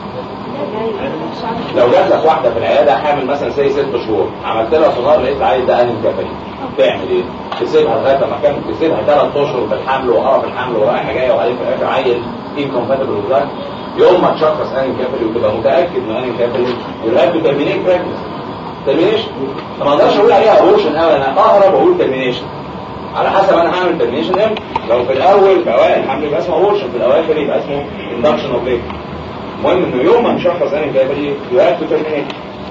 لو جات لك واحده في العياده حامل مثلا سي ست شهور عملت لها سونار لقيت العيل ده انين كافري تعمل ايه؟ تسيبها لغايه لما كان تسيبها ثلاث اشهر في الحمل وقرف الحمل ورايحه جايه وبعدين في الاخر عيل انكومباتبل وذاك يوم ما تشخص انين كافري وتبقى متاكد ان انين كافري يبقى تو ترمينيت براكتس ترمينيشن ما اقدرش اقول عليها ابورشن قوي انا اهرب واقول ترمينيشن على حسب انا هعمل ترمينيشن امتى لو في الاول في اوائل الحمل يبقى اسمه ابورشن في الاواخر يبقى اسمه اندكشن اوف بيبي المهم انه يوم ما نشخص انين كافري يو هاف تو ترمينيت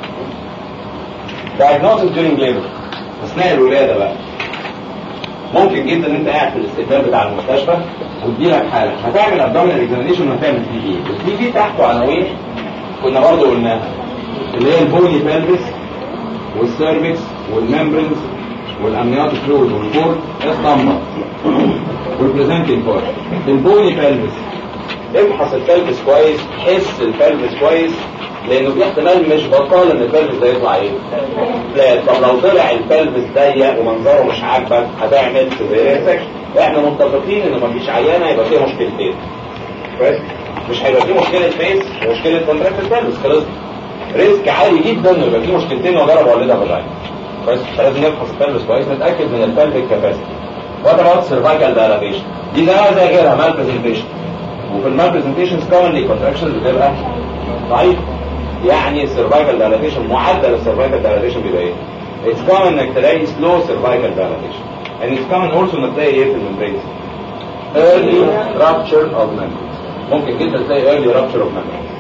diagnosis during labor اثناء الولاده بقى ممكن جدا ان انت قاعد في الاستقبال بتاع المستشفى وتجيلك حاله هتعمل ابدومينال اكزامينيشن وهتعمل تي بي التي بي تحته عناوين كنا برضه قلناها اللي هي البوني بلفس والسيرفكس والممبرنز والامنيات فلويد والكور الطمه والبريزنتنج بارت البوني بلفس ابحث البلفس كويس حس البلفس كويس لانه في احتمال مش بطال ان البلفس ده يطلع ايه لا طب لو طلع البلفس ضيق ومنظره مش عاجبك هتعمل سيفير احنا متفقين ان مفيش عيانه يبقى فيها مشكلتين كويس مش هيبقى فيه مشكله فيس ومشكله كونتراكت البلفس خلاص ريسك عالي جدا انه يبقى فيه مشكلتين واجرب اولدها بالعين كويس فلازم نفحص البلفس كويس نتاكد من البلفيك كاباسيتي وات اباوت سيرفايكال دايلاتيشن دي زي زي غيرها مال برزنتيشن وفي المال برزنتيشنز كومنلي كونتراكشنز بتبقى ضعيف يعني السيرفايكال دايلاتيشن معدل السيرفايكال دايلاتيشن بيبقى ايه؟ It's common انك تلاقي slow cervical dilatation and it's common also انك تلاقي ايه في الممبرين early rupture of membranes ممكن جدا تلاقي early rupture of membranes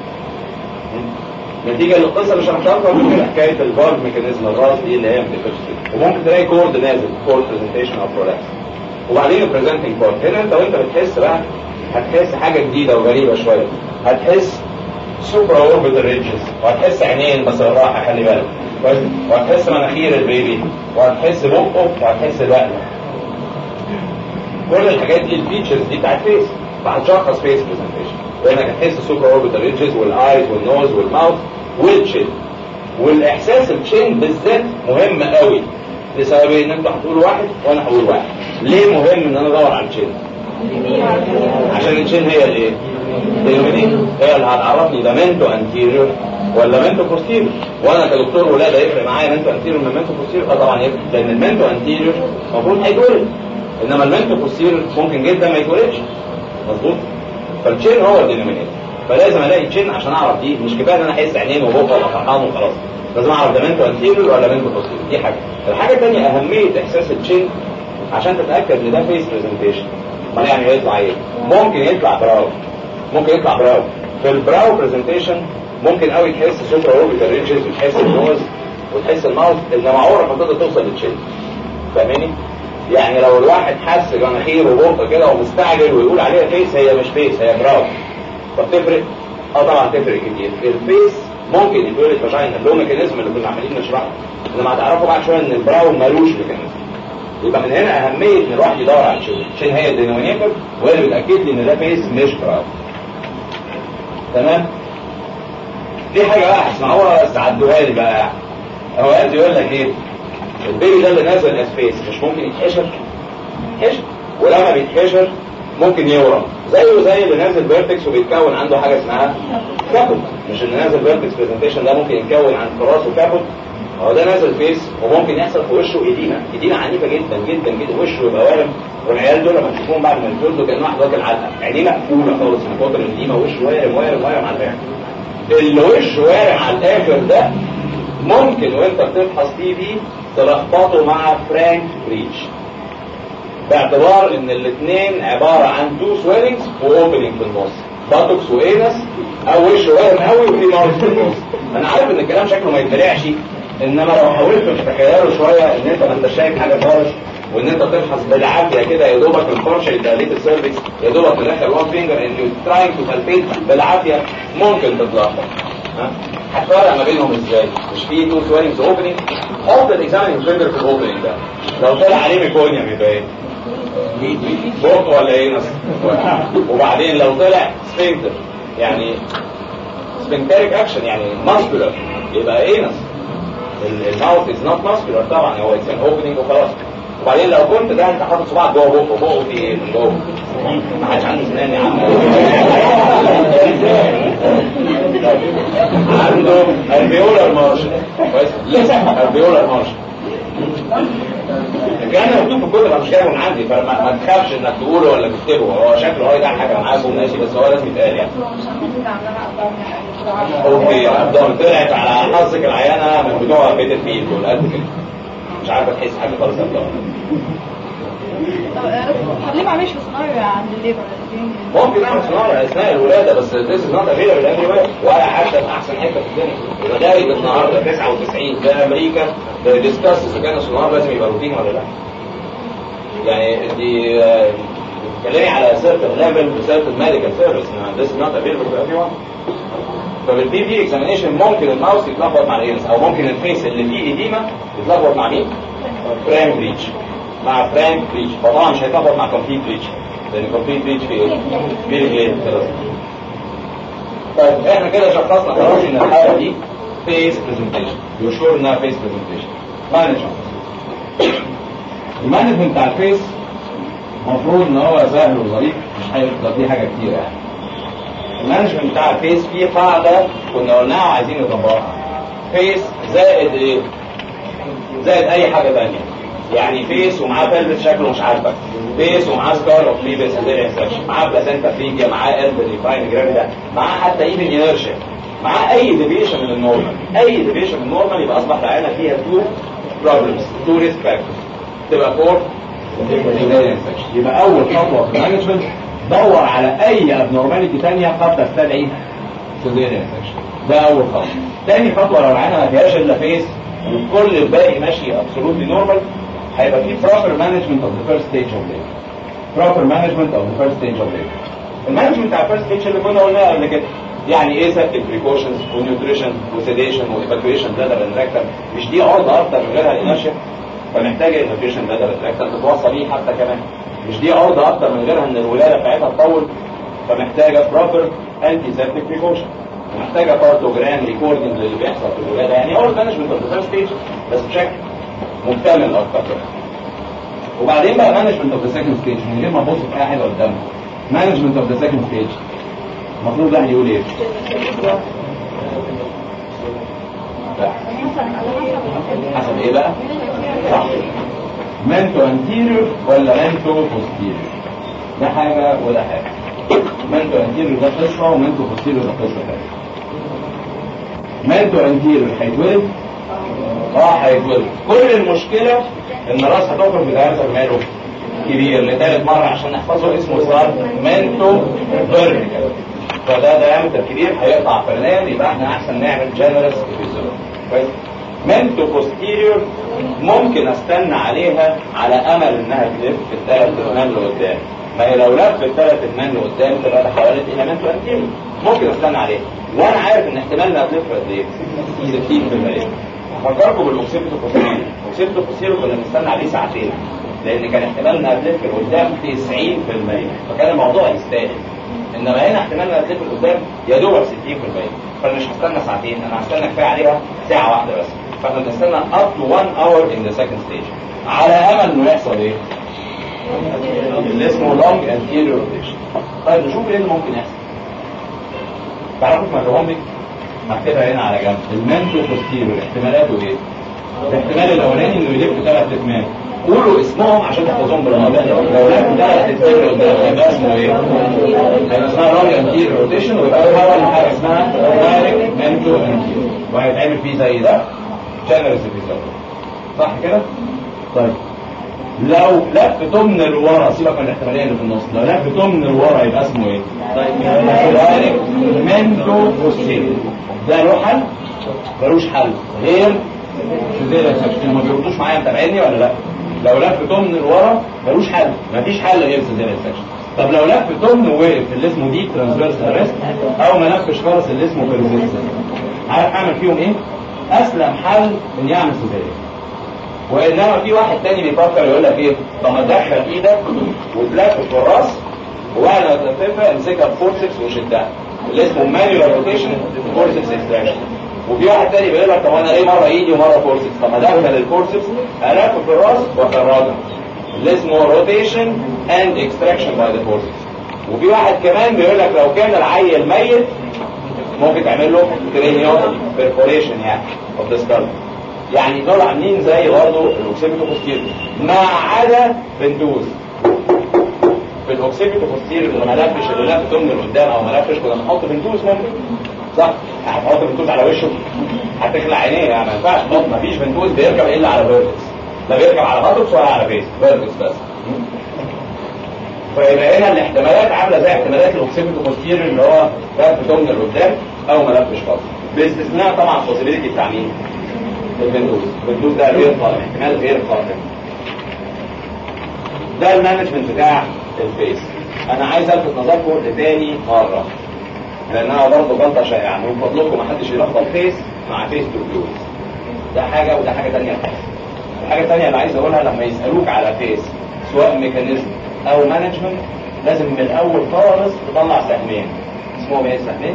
نتيجة للقصة اللي شرحتها لكم في حكاية الفالف ميكانيزم الراس دي اللي هي ما بتقفلش كده وممكن تلاقي كورد نازل كورد برزنتيشن او برولابس وبعدين البرزنتنج بارت هنا انت وانت بتحس بقى هتحس حاجة جديدة وغريبة شوية هتحس سوبرا اوربيتال ريدجز وهتحس عينين بس بالراحة خلي بالك كويس؟ وهتحس مناخير البيبي وهتحس بقه وهتحس بقلة كل الحاجات دي الفيتشرز دي بتاعت فيس فهتشخص فيس برزنتيشن لانك هتحس سوبرا اوربيتال ريدجز والايز والنوز والماوث والتشين والاحساس التشين بالذات مهم قوي لسبب ان انتوا هتقولوا واحد وانا هقول واحد ليه مهم ان انا ادور على التشين عشان التشين هي الايه الدينومينيتور هي اللي هتعرفني ده منتو انتيريور ولا منتو بوستيريور وانا كدكتور ولاده يفرق معايا منتو انتيريور من منتو بوستيريور اه طبعا يفرق لان المنتو انتيريور المفروض هيتولد انما المنتو بوستيريور ممكن جدا ما يتولدش مظبوط فالتشين هو الدينومينيتور فلازم الاقي تشين عشان اعرف دي مش كفايه ان انا احس عينين وبقى ولا فرحان وخلاص لازم اعرف ده منتو انتيريور ولا منتو بوستيريور دي حاجه الحاجه الثانيه اهميه احساس التشين عشان تتاكد ان ده فيس برزنتيشن امال يعني يطلع ايه ممكن يطلع براو ممكن يطلع براو في البراو برزنتيشن ممكن قوي تحس سوبر اوربيتال ريدجز وتحس النوز وتحس الماوث انما عمرك ما تقدر توصل للتشين فاهماني يعني لو الواحد حس مناخير وبق كده ومستعجل ويقول عليها فيس هي مش فيس هي براو طب تفرق اه طبعا تفرق كتير الفيس ممكن يتولد فاجينا اللي هو الميكانيزم اللي كنا عمالين نشرحه انما هتعرفوا بعد شويه ان البراو ملوش ميكانيزم يبقى من هنا اهميه ان الواحد يدور على الشين الشين هي الدينومينيتور وهي اللي بتاكد لي ان ده فيس مش براو تمام دي حاجه بقى هتسمعوها بس عدوها لي بقى هو قاعد يقول لك ايه البيبي ده اللي نازل اسبيس مش ممكن يتحشر يتحشر ولما بيتحشر ممكن يورم زيه زي اللي نازل فيرتكس وبيتكون عنده حاجه اسمها كابوت مش اللي نازل فيرتكس برزنتيشن ده ممكن يتكون عند راسه كابوت هو ده نازل فيس وممكن يحصل في وشه ايدينا ايدينا عنيفه جدا جدا جدا وشه يبقى وارم والعيال دول لما تشوفهم بعد ما يتولدوا كان واحد واكل علقه عينيه مقفوله خالص من كتر القديمه وشه وارم وارم وارم على الاخر اللي وشه وارم على الاخر ده ممكن وانت بتفحص تي في تلخبطه مع فرانك بريتش باعتبار ان الاثنين عباره عن تو سويلنجز واوبننج في النص باتوكس وانس او وش وارم قوي وفي ماوس في النص انا عارف ان الكلام شكله ما يتبلعش انما لو حاولت تتخيله شويه ان انت ما انتش شايف حاجه خالص وان انت تفحص بالعافيه كده يا دوبك الفرشه اللي تقليد السيرفكس يا دوبك تدخل وان فينجر ان يو تراينج تو بالبيت بالعافيه ممكن تتلخبط ها هتفرق ما بينهم ازاي مش في تو سويلنجز اوبننج حط الاكزامينج فينجر في الاوبننج ده لو طلع عليه ميكونيا بيبقى ايه بق ولا ايه نص وبعدين لو طلع سفنكتر يعني سفنكتريك اكشن يعني ماسكولار يبقى ايه نص الماوث از نوت ماسكولار طبعا هو اتس ان اوبننج وخلاص وبعدين لو كنت ده انت حاطط صباعك جوه بقه بقه في ايه من جوه ما حدش عنده اسنان يا عم عنده الفيولار مارشل كويس لسه الفيولار مارشل الكلام ده مكتوب في الكتب انا مش جايبه من عندي فما ما تخافش انك تقوله ولا تكتبه هو شكله هو ده حاجه معاكم ماشي بس هو لازم يتقال يعني اوكي افضل طلعت على حظك العيانه من بتوع بيت الفيل دول قد كده مش عارفه تحس حاجه خالص افضل طب ليه ما عملش صناعي عند الليبر ممكن اعمل صناعه اثناء الولاده بس this is not available everywhere ولا حتى في احسن حته في الدنيا لغايه النهارده 99 في امريكا ديسكاس اذا كان الصناعه لازم يبقى روتين ولا لا يعني دي آه، بتتكلمي على certain level certain medical service this is not available to everyone فبالبي في اكزامينيشن ممكن الماوس يتلخبط مع الانس او ممكن الفيس اللي فيه ايديما يتلخبط مع مين؟ فرانك بريتش مع فرانك بريتش فطبعا مش هيتلخبط مع كومبليت بريتش لان كومبليت بريتش في ايه؟ في رجلين خلاص طيب احنا كده شخصنا خلاص ان الحاله دي فيس برزنتيشن يشور انها فيس برزنتيشن مانجمنت المانجمنت بتاع الفيس المفروض ان هو سهل وظريف مش هيفضل فيه حاجه كتير يعني المانجمنت بتاع الفيس فيه قاعده كنا قلناها وعايزين نطبقها فيس زائد ايه؟ زائد اي حاجه ثانيه يعني فيس ومعاه بلبس شكله مش عاجبك فيس ومعاه سكار اوف ليبس زي اكسبشن معاه بلاسنتا فيجيا معاه قلب ريفاين جرافيدا معاه حتى ايفن انيرشيا مع اي ديفيشن من النورمال اي ديفيشن من النورمال يبقى اصبح العينه فيها تو بروبلمز تو ريسك فاكتورز تبقى فور يبقى اول خطوه في المانجمنت دور على اي ابنورماليتي ثانيه قد تستدعي سيزيريان سكشن ده اول خطوه تاني خطوه لو العينه ما فيهاش الا فيس وكل الباقي ماشي ابسولوتلي نورمال هيبقى في proper management of the first stage of labor proper management of the first stage of labor المانجمنت بتاع الفيرست ستيج اللي كنا قلناها قبل كده يعني ايه سيبتك بريكوشنز ونيوتريشن وسيديشن وايفاكويشن بلادر اند مش دي عرضه اكتر من غيرها انرشيا فمحتاجه انوفيشن بلادر اند تتوصى بيه حتى كمان مش دي عرضه اكتر من غيرها ان الولاده بتاعتها تطول فمحتاجه بروبر انتي سيبتك بريكوشن ومحتاجه بارتوجرام ريكوردنج للي بيحصل في الولاده يعني هو المانجمنت اوف ذا ستيج بس بشكل مكتمل اكتر وبعدين بقى مانجمنت اوف ذا سكند ستيج من غير ما ابص في اي حاجه قدامي مانجمنت اوف ذا سكند ستيج المفروض الواحد يقول ايه؟ لا. حسب ايه بقى؟ صح منتو انتيريور ولا منتو بوستيريور ده حاجه وده حاجه منتو انتيريور ده قصه ومنتو بوستيريور ده قصه ثانيه منتو انتيريور هيتولد اه هيتولد كل المشكله ان راس هتخرج بدايتها ماله كبير لثالث مرة عشان نحفظه اسمه صار منتو فيرتيكال فده دايمتر كبير هيقطع فرنان يبقى احنا احسن نعمل جنرس ابيزود كويس منتو بوستيريور ممكن استنى عليها على امل انها تلف في الثلاث اتنان لقدام ما هي لو لف الثلاث اتنان لقدام تبقى تحولت الى منتو انتيريور ممكن استنى عليها وانا عارف ان احتمال انها تلف قد ايه 60% هفكركم بالاوكسيبتو بوستيريور الاوكسيبتو بوستيريور كنا بنستنى عليه ساعتين لان كان احتمالنا تلف لقدام 90% فكان الموضوع يستاهل انما هنا احتمالنا تلف لقدام يا دوب 60% فانا مش هستنى ساعتين انا هستنى كفايه عليها ساعه واحده بس فاحنا بنستنى up to 1 hour in the second stage على امل انه يحصل ايه؟ اللي اسمه long anterior rotation طيب نشوف ايه اللي ممكن يحصل تعرفوا تمرهم لي؟ هكتبها هنا على جنب المنتو بوستيريور احتمالاته ايه؟ الاحتمال الاولاني انه يلف ثلاث اتمام قولوا اسمهم عشان تحفظوهم بالغلط لو لف ثلاث اتمام قدام هيبقى اسمه ايه؟ هيبقى اسمها رونج انتير روتيشن ويبقى اول حاجه اسمها دايركت منتو انتير وهيتعمل فيه زي ده جنرس ابيزود صح كده؟ طيب لو لف تمن لورا سيبك من الاحتماليه اللي في النص لو لف تمن لورا يبقى اسمه ايه؟ دايركت منتو بوستيريور ده له حل؟ ملوش حل غير سيزيريان سكشن ما بيردوش معايا متابعيني ولا لا؟ لو لف تمن لورا ملوش حل مفيش حل غير سيزيريان سكشن طب لو لف تمن ووقف اللي اسمه ديب ترانسفيرس ارست او ما لفش خالص اللي اسمه بيرزيستنس عارف اعمل فيهم ايه؟ اسلم حل ان يعمل سيزيريان وانما في واحد تاني بيفكر يقول لك ايه طب ما تدخل ايدك وتلف في الراس وبعد ما تلفها امسكها بفورسكس وشدها اللي اسمه مانيوال روتيشن فورسكس اكستراكشن وفي واحد تاني بيقول لك طب انا ليه مره ايدي ومره فورسكس طب ما ادخل الفورسكس الف في الراس واخرجها اللي اسمه روتيشن اند اكستراكشن باي ذا فورسكس وفي واحد كمان بيقول لك لو كان العيل ميت ممكن تعمل له كرينيوتومي بيرفوريشن يعني اوف ذا سكال يعني دول عاملين زي برضه الاوكسيبيتو بوستيريور ما عدا بندوز في الاوكسيبيتو بوستيريور اللي ما لفش اللي لف تمن لقدام او ما لفش كنا نحط بندوز ممكن صح هتحط بنتوز على وشه هتخلع عينيه يعني ما ينفعش ما فيش بنتوز بيركب الا على فيرتكس لا بيركب على هاتوكس ولا على فيس فيرتكس بس فيبقى هنا الاحتمالات عامله زي احتمالات الاوكسيبيتو بوستيريور اللي هو لف تمن لقدام او ما لفش خالص باستثناء طبعا البوسيبيليتي بتاع مين؟ البندوز البندوز ده غير قائم احتمال غير قائم ده المانجمنت بتاع الفيس انا عايز الفت نظركم لتاني مره لانها برضه غلطه شائعه من فضلكم ما حدش يلخبط فيس مع فيس دوبلوز ده حاجه وده حاجه ثانيه الحاجه الثانيه اللي عايز اقولها لما يسالوك على فيس سواء ميكانيزم او مانجمنت لازم من الاول خالص تطلع سهمين اسمهم ايه السهمين؟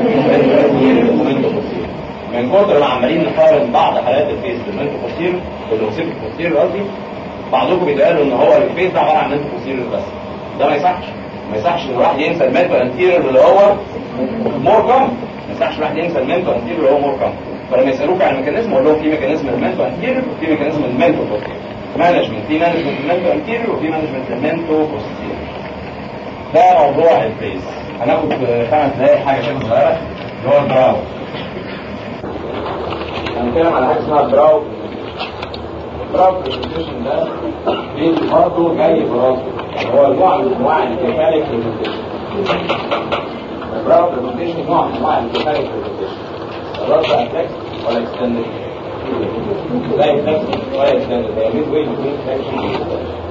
من كتر ما عمالين نقارن بعض حالات الفيس بالمنتو بوستير بالاوسيبت بوستير قصدي بعضكم بيتقالوا ان هو الفيس ده عباره عن منتو بوستير بس ده ما يصحش ما يصحش ان الواحد ينسى المنتو انتيريور اللي هو مور كوم ما يصحش الواحد ينسى المنتو انتيريور اللي هو مور كوم فلما يسالوك عن الميكانيزم اقول لهم في ميكانيزم المنتو انتيريور وفي ميكانيزم المنتو بوستير مانجمنت في مانجمنت المنتو انتيريور وفي مانجمنت المنتو بوستير ده موضوع الفيس هناخد خمس دقايق حاجه كده صغيره هو البراو هنتكلم على حاجه اسمها براو براو برزنتيشن ده بيجي برضه جاي براسه هو نوع من انواع الكفالك برزنتيشن البراو برزنتيشن نوع من انواع الكفالك برزنتيشن الراس بقى فليكس ولا اكستندد لا فليكس ولا اكستندد هي ميد واي بين فليكشن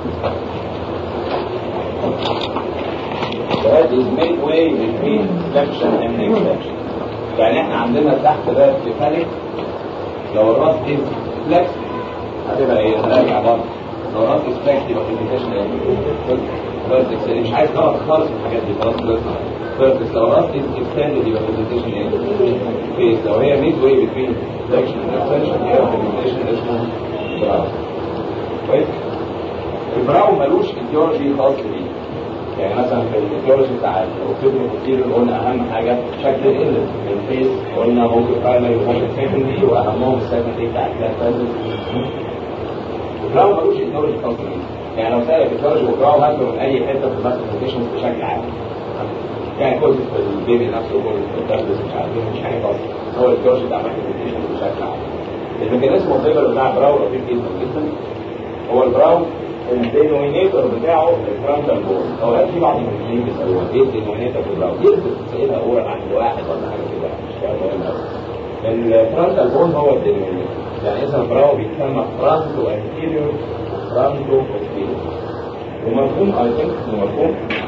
That is midway between flexion and extension. يعني احنا عندنا تحت ده كفالك لو الراس دي فليكس هتبقى ايه؟ هنرجع برضه لو الراس دي فليكس يبقى برزنتيشن ايه؟ فيرتكس مش عايز نقعد خالص في الحاجات دي خلاص فيرتكس لو الراس دي اكستندد يبقى برزنتيشن ايه؟ فيس لو هي ميد واي بتوين فليكشن واكستنشن يبقى برزنتيشن اسمه براو كويس؟ البراو ملوش ايديولوجي خاص بيه يعني مثلا في الايديولوجي بتاع الاوكسيدو كتير قلنا اهم حاجه شكل الانلت الفيس قلنا ممكن برايمري وممكن سكندري واهمهم السكندري بتاع الكلاس البراو ملوش ايديولوجي خاص بيه يعني لو سالك ايديولوجي وبراو هاته من اي حته في الماثيماتيشن بشكل عام يعني كل في البيبي نفسه كل في الدرس مش عارف ايه مش حاجه خالص هو الايديولوجي بتاع الماثيماتيشن بشكل عام الميكانيزم والفيجر بتاع براو لطيف جدا جدا هو البراو الدينومينيتور بتاعه الفرونتال بون اوقات في بعض المسلمين بيسالوها ايه الدينومينيتور في البراو دي بتسالها اول عند واحد ولا حاجه كده مش فاهم مهم قوي الفرونتال بون هو الدينومينيتور يعني اسم البراو بيتسمى فرونتو انتيريور فرونتو انتيريور ومفهوم اي ثينك مفهوم